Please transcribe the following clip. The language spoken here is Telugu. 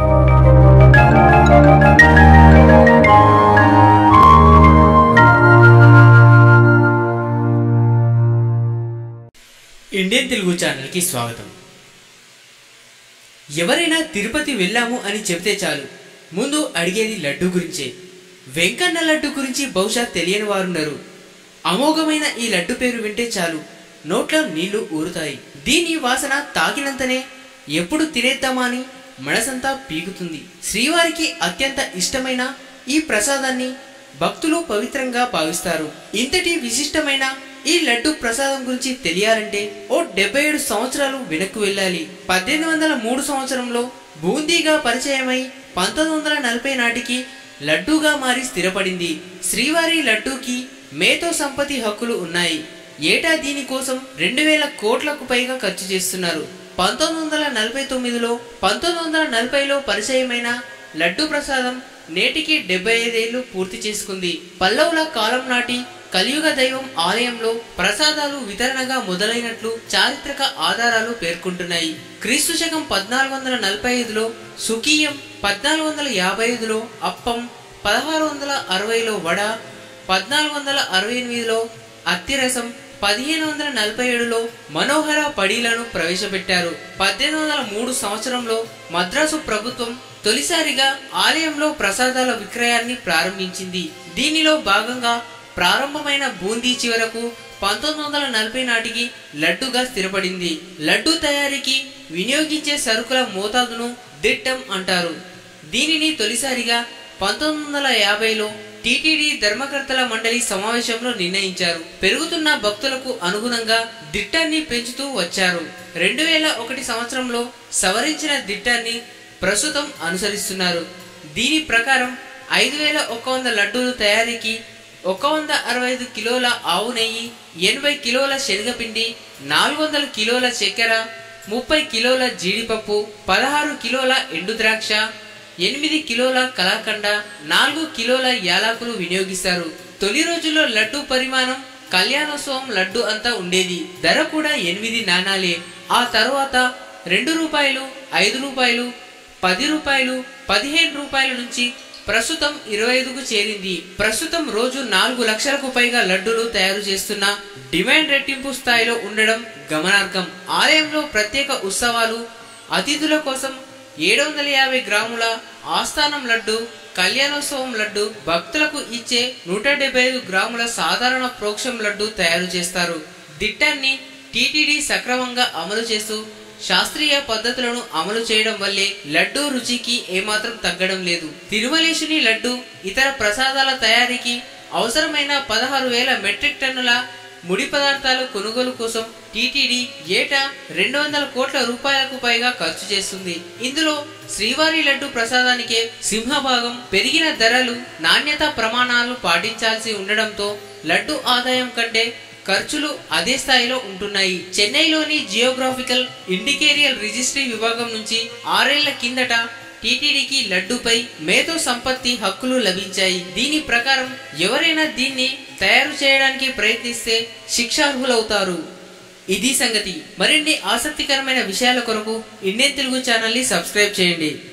ఇండియన్ తెలుగు ఛానల్కి స్వాగతం ఎవరైనా తిరుపతి వెళ్ళాము అని చెబితే చాలు ముందు అడిగేది లడ్డు గురించే వెంకన్న లడ్డు గురించి బహుశా తెలియని వారున్నారు అమోఘమైన ఈ లడ్డు పేరు వింటే చాలు నోట్లో నీళ్లు ఊరుతాయి దీని వాసన తాకినంతనే ఎప్పుడు తినేద్దామా అని మనసంతా పీకుతుంది శ్రీవారికి అత్యంత ఇష్టమైన ఈ ప్రసాదాన్ని భక్తులు పవిత్రంగా భావిస్తారు ఇంతటి విశిష్టమైన ఈ లడ్డు ప్రసాదం గురించి తెలియాలంటే ఓ డెబ్బై ఏడు సంవత్సరాలు వెనక్కు వెళ్ళాలి పద్దెనిమిది వందల మూడు సంవత్సరంలో బూందీగా పరిచయమై పంతొమ్మిది వందల నలభై నాటికి లడ్డూగా మారి స్థిరపడింది శ్రీవారి లడ్డూకి మేతో సంపత్తి హక్కులు ఉన్నాయి ఏటా దీనికోసం రెండు వేల కోట్లకు పైగా ఖర్చు చేస్తున్నారు పంతొమ్మిది వందల నలభై తొమ్మిదిలో పంతొమ్మిది వందల నలభైలో పరిచయమైన లడ్డు ప్రసాదం నేటికి డెబ్బై ఐదేళ్లు పూర్తి చేసుకుంది పల్లవుల కాలం నాటి కలియుగ దైవం ఆలయంలో ప్రసాదాలు వితరణగా మొదలైనట్లు చారిత్రక ఆధారాలు పేర్కొంటున్నాయి క్రీస్తు శకం పద్నాలుగు వందల నలభై ఐదులో సుకీయం పద్నాలుగు వందల యాభై ఐదులో అప్పం పదహారు వందల అరవైలో వడ పద్నాలుగు వందల అరవై ఎనిమిదిలో అత్తిరసం పదిహేను వందల నలభై ఏడులో మనోహర పడీలను ప్రవేశపెట్టారు పద్దెనిమిది వందల మూడు సంవత్సరంలో మద్రాసు ప్రభుత్వం తొలిసారిగా ఆలయంలో ప్రసాదాల విక్రయాన్ని ప్రారంభించింది దీనిలో భాగంగా ప్రారంభమైన బూందీ చివరకు పంతొమ్మిది వందల నలభై నాటికి లడ్డుగా స్థిరపడింది లడ్డు తయారీకి వినియోగించే సరుకుల మోతాదును దిట్టం అంటారు దీనిని తొలిసారిగా పంతొమ్మిది వందల యాభైలో టిటిడి ధర్మకర్తల మండలి సమావేశంలో నిర్ణయించారు పెరుగుతున్న భక్తులకు అనుగుణంగా దిట్టాన్ని పెంచుతూ వచ్చారు రెండు వేల ఒకటి సంవత్సరంలో సవరించిన దిట్టాన్ని ప్రస్తుతం అనుసరిస్తున్నారు దీని ప్రకారం ఐదు వేల ఒక వంద లడ్డూలు తయారీకి ఒక వంద అరవై ఐదు కిలోల ఆవు నెయ్యి ఎనభై కిలోల శనగపిండి నాలుగు వందల కిలోల చక్కెర ముప్పై కిలోల జీడిపప్పు పదహారు కిలోల ఎండు ద్రాక్ష ఎనిమిది కిలోల కలాకండ నాలుగు కిలోల యాలకులు వినియోగిస్తారు తొలి రోజుల్లో లడ్డు పరిమాణం కళ్యాణోత్సవం లడ్డు అంతా ఉండేది ధర కూడా ఎనిమిది నాణాలే ఆ తర్వాత రెండు రూపాయలు ఐదు రూపాయలు పది రూపాయలు పదిహేను రూపాయల నుంచి ప్రస్తుతం ఇరవై ఐదుకు చేరింది ప్రస్తుతం రోజు నాలుగు లక్షలకు పైగా లడ్డూలు తయారు చేస్తున్న డిమాండ్ రెట్టింపు స్థాయిలో ఉండడం గమనార్హం ఆలయంలో ప్రత్యేక ఉత్సవాలు అతిథుల కోసం ఏడు వందల యాభై గ్రాముల ఆస్థానం లడ్డు కళ్యాణోత్సవం లడ్డు భక్తులకు ఇచ్చే నూట డెబ్బై ఐదు గ్రాముల సాధారణ ప్రోక్షం లడ్డు తయారు చేస్తారు దిట్టాన్ని టీటీడీ సక్రమంగా అమలు చేస్తూ శాస్త్రీయ పద్ధతులను అమలు చేయడం వల్లే లడ్డూ రుచికి ఏమాత్రం తగ్గడం లేదు తిరుమలేశుని లడ్డు ఇతర ప్రసాదాల తయారీకి అవసరమైన పదహారు వేల మెట్రిక్ టన్నుల ముడి పదార్థాలు కొనుగోలు కోసం టీటీడీ ఏటా రెండు వందల కోట్ల రూపాయలకు పైగా ఖర్చు చేస్తుంది ఇందులో శ్రీవారి లడ్డు ప్రసాదానికే సింహభాగం పెరిగిన ధరలు నాణ్యత ప్రమాణాలు పాటించాల్సి ఉండడంతో లడ్డు ఆదాయం కంటే ఖర్చులు అదే స్థాయిలో ఉంటున్నాయి చెన్నైలోని జియోగ్రాఫికల్ ఇండికేరియల్ రిజిస్ట్రీ విభాగం నుంచి ఆరేళ్ల కిందట టీటీడీకి లడ్డుపై మేతో సంపత్తి హక్కులు లభించాయి దీని ప్రకారం ఎవరైనా దీన్ని తయారు చేయడానికి ప్రయత్నిస్తే శిక్షార్హులవుతారు ఇది సంగతి మరిన్ని ఆసక్తికరమైన విషయాల కొరకు ఇండియన్ తెలుగు ఛానల్ ని సబ్స్క్రైబ్ చేయండి